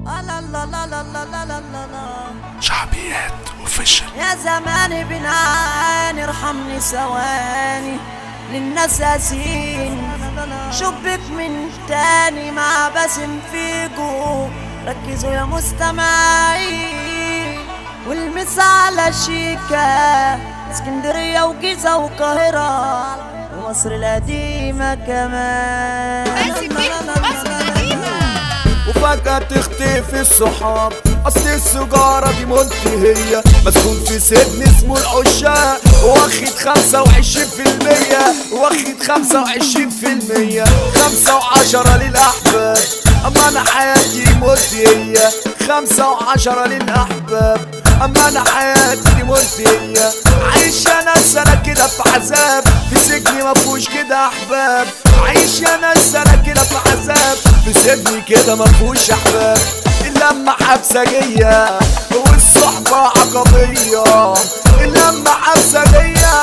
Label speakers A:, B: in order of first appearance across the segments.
A: لا لا لا لا لا لا لا لا
B: شعبيات اوفيشال
A: يا زماني بنعاني ارحمني ثواني للناس قاسين شبك من تاني مع باسم فيجو ركزوا يا مستمعين والمس على شيكا اسكندرية وجيزة والقاهرة ومصر القديمة كمان
C: باسم فيجو مصر القديمة
D: وفجأة تختفي الصحاب أصل السجارة دي منتهية مسكون في سجن اسمه العشاق واخد خمسة وعشرين في المية واخد خمسة وعشرين في المية خمسة وعشرة للأحباب أما أنا حياتي منتهية خمسة وعشرة للأحباب أما أنا حياتي منتهية عايش أنا سنة كده في عذاب في سجن مفهوش كده أحباب عايش أنا سنة كده في عذاب في سجن كده مفهوش أحباب اللمة حبسجية والصحبة عقبية اللمة حبسجية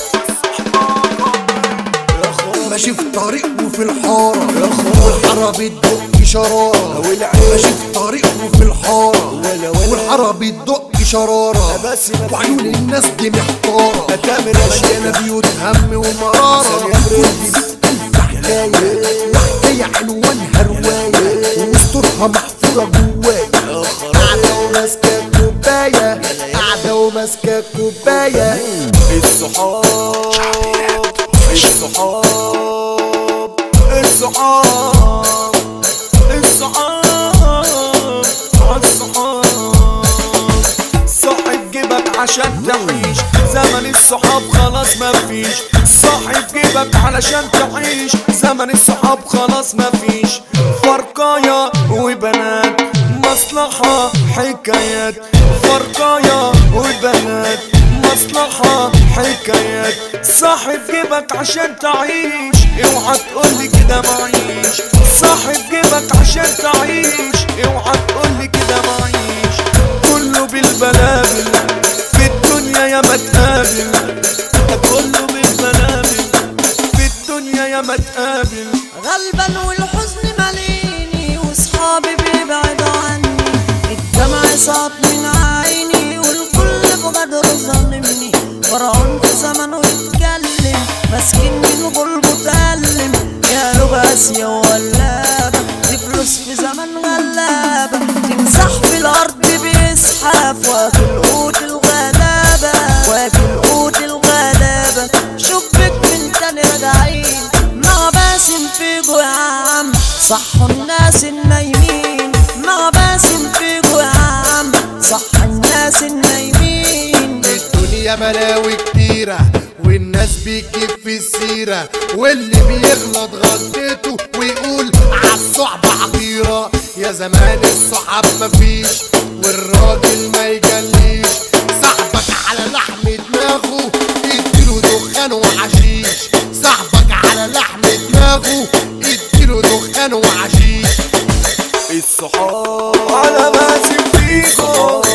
E: ماشي في طريق وفي الحارة والحارة بتدق شرارة ماشي في طريق وفي الحارة والحارة بتدق شرارة
D: بس ما
E: وعيون الناس دي محتارة
D: تامر يا
E: مليانة بيوت هم ومرارة كل دي بتألف حكاية وحكاية عنوانها رواية وسطورها محفورة جوايا قاعدة وماسكة كوباية قاعدة وماسكة كوباية
D: الصحاب الصحاب الصحاب الصحاب الصحاب صاحب جيبك عشان تعيش زمن الصحاب خلاص مفيش صاحب جيبك علشان تعيش زمن الصحاب خلاص مفيش فرقايا وبنات مصلحة حكايات فرقايا وبنات مصلحة حكايات صاحب جيبك عشان تعيش اوعى تقولي كده معيش صاحب جيبك عشان تعيش اوعى تقولي كده معيش كله بالبلابل في الدنيا يا ما تقابل كله بالبلابل في الدنيا يا ما تقابل
A: غلبان والحزن ماليني وصحابي بيبعدوا عني الدمع صاب من عيني والكل بقدر ظلمني فرعون في زمنه يتكلم ماسكين من قلبه تألم يا لغة قاسية وولابة دي فلوس في زمن غلابة تمسح في الأرض بيزحف واكل قوت الغلابة واكل قوت الغلابة شبك من تاني راجعين مع باسم فيجو يا عم صحوا الناس النايمين مع باسم فيجو يا عم صح الناس النايمين
E: الدنيا بلاوي كتيرة والناس بيجيب في السيرة واللي بيغلط غلطته ويقول عالصعب عقيرة يا زمان الصحاب مفيش والراجل ما يجليش صاحبك على لحم دماغه اديله دخان وحشيش صاحبك على لحم دماغه اديله دخان وحشيش
D: الصحاب على باسم فيكو